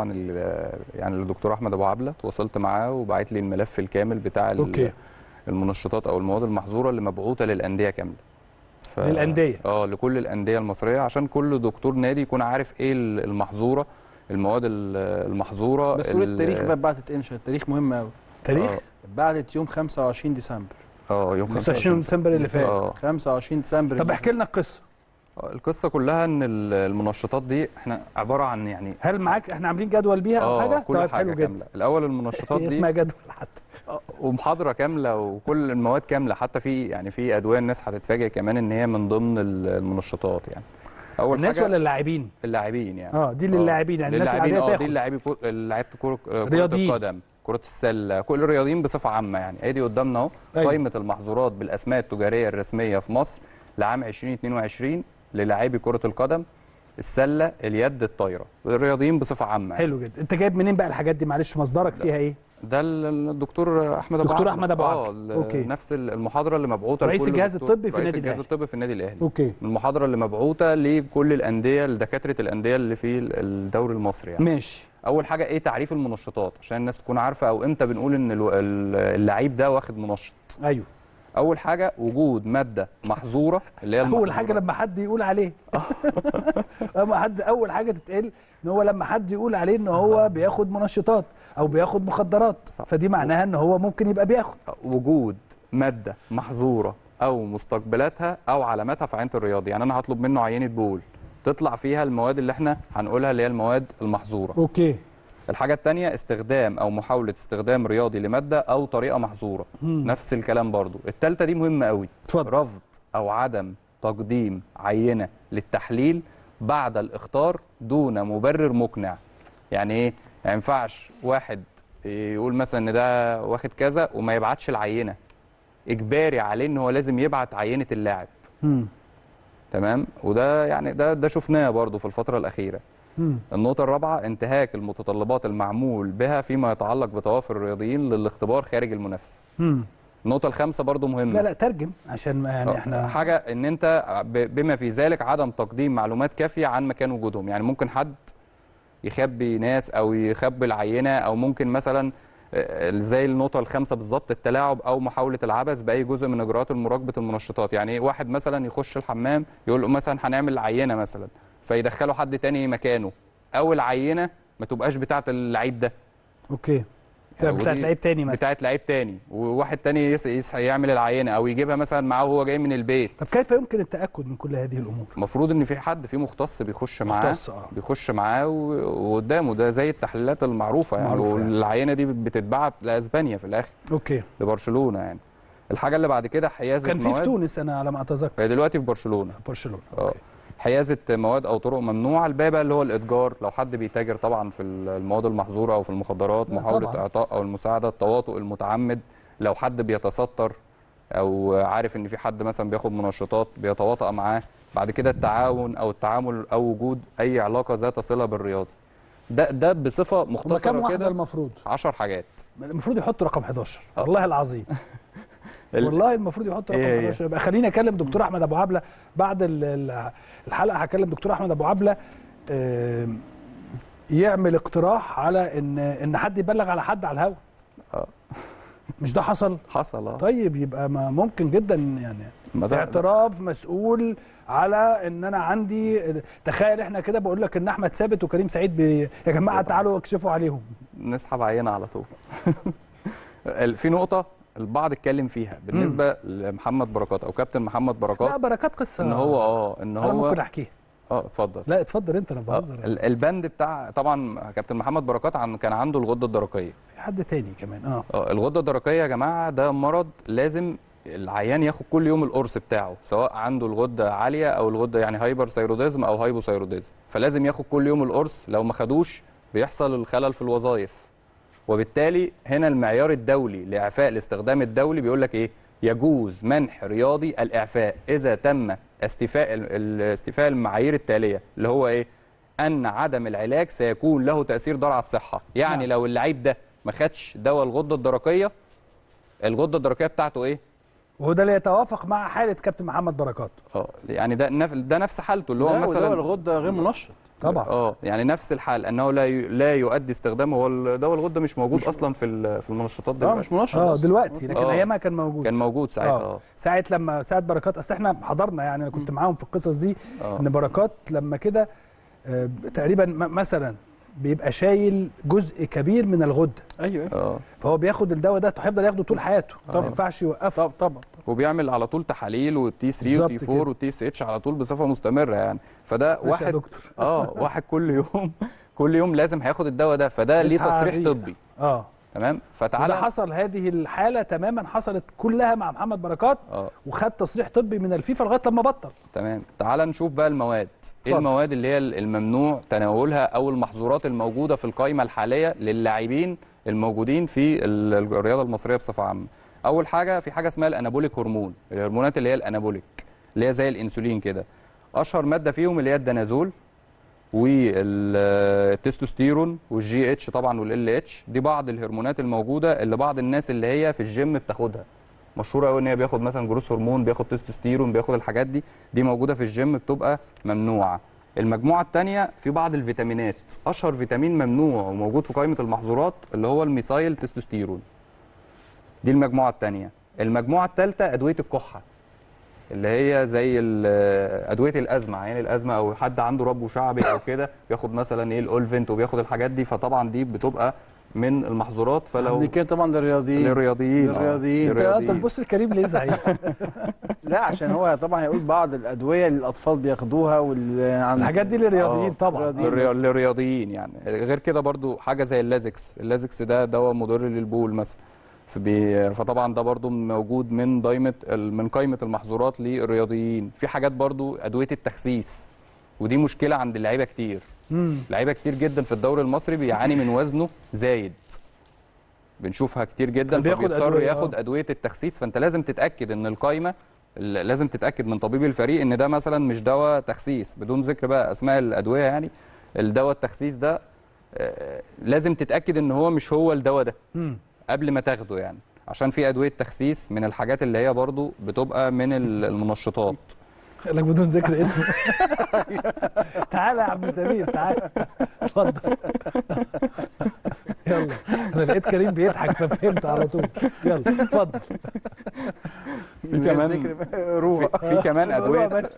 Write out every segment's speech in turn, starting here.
طبعا ال- يعني الدكتور احمد ابو عبله تواصلت معاه وبعت لي الملف الكامل بتاع ال- أوكي. المنشطات او المواد المحظوره اللي مبعوثه للانديه كامله ف... للأندية؟ اه لكل الانديه المصريه عشان كل دكتور نادي يكون عارف ايه ال- المحظوره المواد ال- المحظوره بس قول ال- التاريخ بقى بعتت امتى التاريخ مهم قوي تاريخ آه. بعتت يوم 25 ديسمبر اه يوم 25 ديسمبر اللي فات اه 25 ديسمبر طب احكي لنا القصه آه، القصه كلها ان ال- المنشطات دي احنا عباره عن يعني هل معاك احنا عاملين جدول بيها او اه حاجه كل طيب حاجه حلو كامله جدا الاول المنشطات هي دي اسمها جدول حتى ومحاضره كامله وكل المواد كامله حتى في يعني في ادويه الناس هتتفاجئ كمان ان هي من ضمن ال- المنشطات يعني اول الناس حاجه ولا اللاعبين اللاعبين يعني اه دي للاعبين يعني الناس للاعبين العاديه اه دي تاخد اللاعبين كو- لعيبه كره كرة رياضيين. القدم كره السله كل الرياضيين بصفه عامه يعني ادي قدامنا اهو أيوة. قائمه المحظورات بالاسماء التجاريه الرسميه في مصر لعام 2022 للاعبي كره القدم السله اليد الطايره الرياضيين بصفه عامه يعني. حلو جدا انت جايب منين بقى الحاجات دي معلش مصدرك فيها ايه ده ال- الدكتور احمد ابو دكتور عبلة. أحمد أبو اه عبلة. ال- أوكي. نفس ال- المحاضره اللي مبعوثه رئيس لكل الجهاز دكتور- الطبي في رئيس النادي الجهاز الأهلي. الطبي في النادي الاهلي اوكي المحاضره اللي مبعوثه لكل الانديه لدكاتره الانديه اللي في ال- الدوري المصري يعني ماشي اول حاجه ايه تعريف المنشطات عشان الناس تكون عارفه او امتى بنقول ان الو- ال- اللعيب ده واخد منشط ايوه اول حاجه وجود ماده محظوره اللي هي اول المحظورة. حاجه لما حد يقول عليه اما حد اول حاجه تتقال ان هو لما حد يقول عليه ان هو بياخد منشطات او بياخد مخدرات صح. فدي معناها ان هو ممكن يبقى بياخد وجود ماده محظوره او مستقبلاتها او علاماتها في عينه الرياضي يعني انا هطلب منه عينه بول تطلع فيها المواد اللي احنا هنقولها اللي هي المواد المحظوره اوكي الحاجه الثانيه استخدام او محاوله استخدام رياضي لماده او طريقه محظوره مم. نفس الكلام برضو الثالثه دي مهمه قوي اتفضل. رفض او عدم تقديم عينه للتحليل بعد الاختار دون مبرر مقنع يعني ايه ما ينفعش واحد يقول مثلا ان ده واخد كذا وما يبعتش العينه اجباري عليه ان هو لازم يبعت عينه اللاعب مم. تمام وده يعني ده ده شفناه برضو في الفتره الاخيره مم. النقطة الرابعة انتهاك المتطلبات المعمول بها فيما يتعلق بتوافر الرياضيين للاختبار خارج المنافسة. مم. النقطة الخامسة برضو مهمة. لا لا ترجم عشان ما يعني احنا حاجة ان انت ب- بما في ذلك عدم تقديم معلومات كافية عن مكان وجودهم، يعني ممكن حد يخبي ناس او يخبي العينة او ممكن مثلا آه، زي النقطة الخامسة بالظبط التلاعب أو محاولة العبث بأي جزء من إجراءات مراقبة المنشطات، يعني واحد مثلا يخش الحمام يقول له مثلا هنعمل عينة مثلا فيدخلوا حد تاني مكانه أو العينة ما تبقاش بتاعة اللعيب ده اوكي يعني بتاعت ودي لعيب تاني مثلا بتاعت لعيب تاني وواحد تاني يس- يصحى يعمل العينه او يجيبها مثلا معاه وهو جاي من البيت طب كيف يمكن التاكد من كل هذه الامور المفروض ان في حد في مختص بيخش معاه مختص، آه. بيخش معاه و- وقدامه ده زي التحليلات المعروفه يعني معروفة يعني. والعينه دي بتتبعت لاسبانيا في الاخر اوكي لبرشلونه يعني الحاجه اللي بعد كده حيازه كان في في مواد تونس انا على ما اتذكر هي دلوقتي في برشلونه برشلونه اه حيازه مواد او طرق ممنوعه الباقي بقى اللي هو الاتجار لو حد بيتاجر طبعا في المواد المحظوره او في المخدرات لا محاوله طبعاً. اعطاء او المساعده التواطؤ المتعمد لو حد بيتستر او عارف ان في حد مثلا بياخد منشطات بيتواطأ معاه بعد كده التعاون او التعامل او وجود اي علاقه ذات صله بالرياضي ده ده بصفه هما كام مختصره واحده كده المفروض 10 حاجات المفروض يحط رقم 11 آه. والله العظيم ال- والله المفروض يحط رقم إيه هي؟ 11 يبقى خليني اكلم دكتور احمد ابو عبله بعد ال- ال- الحلقه هكلم دكتور احمد ابو عبله آم، يعمل اقتراح على ان ان حد يبلغ على حد على الهوا آه. مش ده حصل حصل اه طيب يبقى ما ممكن جدا يعني ما ده- اعتراف مسؤول على ان انا عندي تخيل احنا كده بقول لك ان احمد ثابت وكريم سعيد بي... يا جماعه تعالوا اكشفوا عليهم نسحب عينه على طول ال- في نقطه البعض اتكلم فيها بالنسبه لمحمد بركات او كابتن محمد لا بركات بركات قصه ان هو اه ان انا هو ممكن احكيها اه اتفضل لا اتفضل انت انا آه، بهزر ال- البند بتاع طبعا كابتن محمد بركات عن كان عنده الغده الدرقيه في حد تاني كمان اه اه الغده الدرقيه يا جماعه ده مرض لازم العيان ياخد كل يوم القرص بتاعه سواء عنده الغده عاليه او الغده يعني هايبر ثايروديزم او هايبوثايروديزم فلازم ياخد كل يوم القرص لو ما خدوش بيحصل الخلل في الوظائف وبالتالي هنا المعيار الدولي لاعفاء الاستخدام الدولي بيقول لك ايه يجوز منح رياضي الاعفاء اذا تم استيفاء ال- ال- استيفاء المعايير التاليه اللي هو ايه ان عدم العلاج سيكون له تاثير ضار على الصحه يعني نعم. لو اللعيب ده ما خدش دواء الغده الدرقيه الغده الدرقيه بتاعته ايه وهو ده اللي يتوافق مع حاله كابتن محمد بركات اه يعني ده نف... ده نفس حالته اللي لا، هو وده مثلا الغده غير منشط طبعا اه يعني نفس الحال انه لا ي... لا يؤدي استخدامه هو ال- دواء الغده مش موجود مش- اصلا في ال- في المنشطات اه دلوقتي مش منشط اه أصلاً. دلوقتي لكن آه. ايامها كان موجود كان موجود ساعتها آه. اه ساعه لما ساعه بركات اصل احنا حضرنا يعني انا كنت معاهم في القصص دي اه ان بركات لما كده آه، تقريبا م- مثلا بيبقى شايل جزء كبير من الغده ايوه أيوة. اه فهو بياخد الدواء ده هيفضل ياخده طول حياته ما طبعا. ينفعش يوقفه طب طبعا وبيعمل على طول تحاليل والتي 3 بالظبط والتي كده. 4 والتي اس اتش على طول بصفه مستمره يعني فده ماشي يا واحد دكتور اه واحد كل يوم كل يوم لازم هياخد الدواء ده فده ليه يصحى تصريح عليه. طبي اه تمام وده فتعالى حصل هذه الحاله تماما حصلت كلها مع محمد بركات اه وخد تصريح طبي من الفيفا لغايه لما بطل تمام تعال نشوف بقى المواد ايه اتفضل. المواد اللي هي الممنوع تناولها او المحظورات الموجوده في القائمه الحاليه للاعبين الموجودين في ال- الرياضه المصريه بصفه عامه اول حاجه في حاجه اسمها الانابوليك هرمون الهرمونات اللي هي الانابوليك اللي هي زي الانسولين كده اشهر ماده فيهم اللي هي الدنازول والتستوستيرون والجي اتش طبعا والال اتش دي بعض الهرمونات الموجوده اللي بعض الناس اللي هي في الجيم بتاخدها مشهوره قوي ان هي بياخد مثلا جروس هرمون بياخد تستوستيرون بياخد الحاجات دي دي موجوده في الجيم بتبقى ممنوعه المجموعه الثانيه في بعض الفيتامينات اشهر فيتامين ممنوع وموجود في قائمه المحظورات اللي هو الميثايل تستوستيرون دي المجموعه الثانيه المجموعه الثالثه ادويه الكحه اللي هي زي ال- ادويه الازمه عيان الازمه او حد عنده ربو شعبي او كده بياخد مثلا ايه الاولفنت وبياخد الحاجات دي فطبعا دي بتبقى من المحظورات فلو دي كده طبعا للرياضيين للرياضيين آه، للرياضيين. انت انت للرياضيين. بتبص لكريم ليه صحيح لا عشان هو طبعا هيقول بعض الادويه اللي الاطفال بياخدوها وال عن الحاجات دي للرياضيين آه، طبعا الرياضيين. للريا- للرياضيين يعني غير كده برضو حاجه زي اللازكس اللازكس ده دواء مضر للبول مثلا فبي... فطبعا ده برضو موجود من دايمه ال- من قائمه المحظورات للرياضيين في حاجات برضو ادويه التخسيس ودي مشكله عند اللعيبه كتير مم. لعيبه كتير جدا في الدوري المصري بيعاني من وزنه زايد بنشوفها كتير جدا فبياخد فبيضطر أدوية، ياخد آه. ادويه التخسيس فانت لازم تتاكد ان القايمه ال- لازم تتاكد من طبيب الفريق ان ده مثلا مش دواء تخسيس بدون ذكر بقى اسماء الادويه يعني الدواء التخسيس ده آه، لازم تتاكد ان هو مش هو الدواء ده مم. قبل ما تاخده يعني عشان في ادويه تخسيس من الحاجات اللي هي برضو بتبقى من ال- المنشطات لك بدون ذكر اسمه تعالى يا عبد السمير تعالى اتفضل يلا انا لقيت كريم بيضحك ففهمت على طول يلا اتفضل في كمان روح في, في كمان روح ادويه بس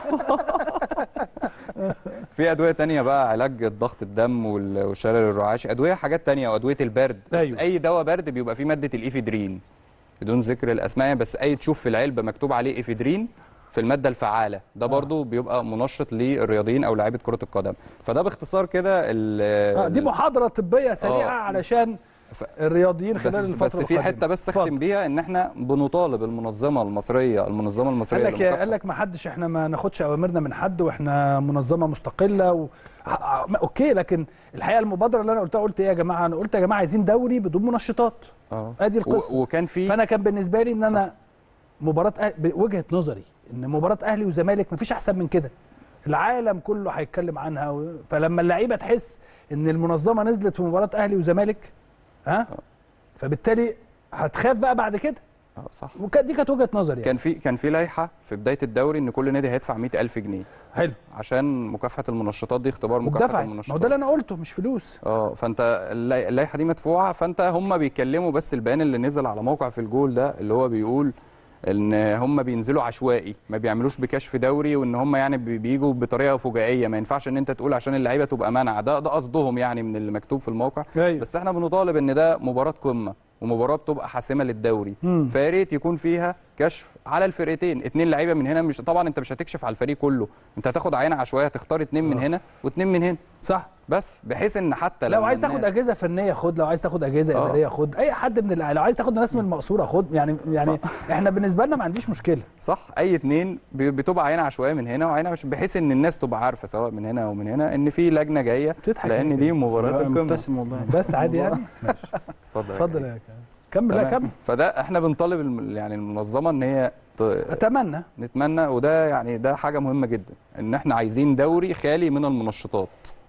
في ادويه تانية بقى علاج ضغط الدم وال- والشلل الرعاشي ادويه حاجات تانية وادويه البرد بس أيوة. اي دواء برد بيبقى فيه ماده الايفيدرين بدون ذكر الاسماء يعني، بس اي تشوف في العلبه مكتوب عليه ايفيدرين في الماده الفعاله ده برضو بيبقى منشط للرياضيين او لعيبه كره القدم فده باختصار كده ال- آه دي محاضره طبيه سريعه آه. علشان ف- الرياضيين خلال بس الفتره بس في القادمة. حته بس اتفضل. اختم بيها ان احنا بنطالب المنظمه المصريه المنظمه المصريه قال لك لمكافحة- قال لك ما حدش احنا ما ناخدش اوامرنا من حد واحنا منظمه مستقله و... ح- ما- اوكي لكن الحقيقه المبادره اللي انا قلتها قلت ايه يا جماعه انا قلت يا جماعه عايزين دوري بدون منشطات اه ادي القصه و- وكان في فانا كان بالنسبه لي ان انا مباراه أهل... بوجهه نظري ان مباراه اهلي وزمالك مفيش احسن من كده العالم كله هيتكلم عنها و... فلما اللعيبه تحس ان المنظمه نزلت في مباراه اهلي وزمالك ها فبالتالي هتخاف بقى بعد كده آه، صح وكانت دي كانت وجهه نظري يعني. كان في كان في لائحه في بدايه الدوري ان كل نادي هيدفع 100000 جنيه حلو عشان مكافحه المنشطات دي اختبار مكافحه ودفعت ما هو المنشطات ده اللي انا قلته مش فلوس اه فانت الل- اللائحه دي مدفوعه فانت هم بيتكلموا بس البيان اللي نزل على موقع في الجول ده اللي هو بيقول ان هم بينزلوا عشوائي ما بيعملوش بكشف دوري وان هم يعني بي- بيجوا بطريقه فجائيه ما ينفعش ان انت تقول عشان اللعيبه تبقى منع ده ده قصدهم يعني من اللي مكتوب في الموقع ايوه بس احنا بنطالب ان ده مباراه قمه ومباراه بتبقى حاسمه للدوري مم. فيا ريت يكون فيها كشف على الفرقتين اتنين لعيبه من هنا مش طبعا انت مش هتكشف على الفريق كله انت هتاخد عينه عشوائيه تختار اتنين من آه. هنا واتنين من هنا صح بس بحيث ان حتى لو لما عايز تاخد الناس- اجهزه فنيه خد لو عايز تاخد اجهزه آه. اداريه خد اي حد من الع- لو عايز تاخد ناس من المقصوره خد يعني يعني احنا بالنسبه لنا ما عنديش مشكله صح اي اتنين بي- بتبقى عينه عشوائيه من هنا وعينه مش بحيث ان الناس تبقى عارفه سواء من هنا ومن هنا ان في لجنه جايه بتضحك لان ليه دي كده؟ مباراه لا، القمه مبتسم والله بس عادي يعني اتفضل يا اتفضل كريم. يا كريم. كمل لا تمام. كمل فده احنا بنطالب الم- يعني المنظمه ان هي ت- اتمنى نتمنى وده يعني ده حاجه مهمه جدا ان احنا عايزين دوري خالي من المنشطات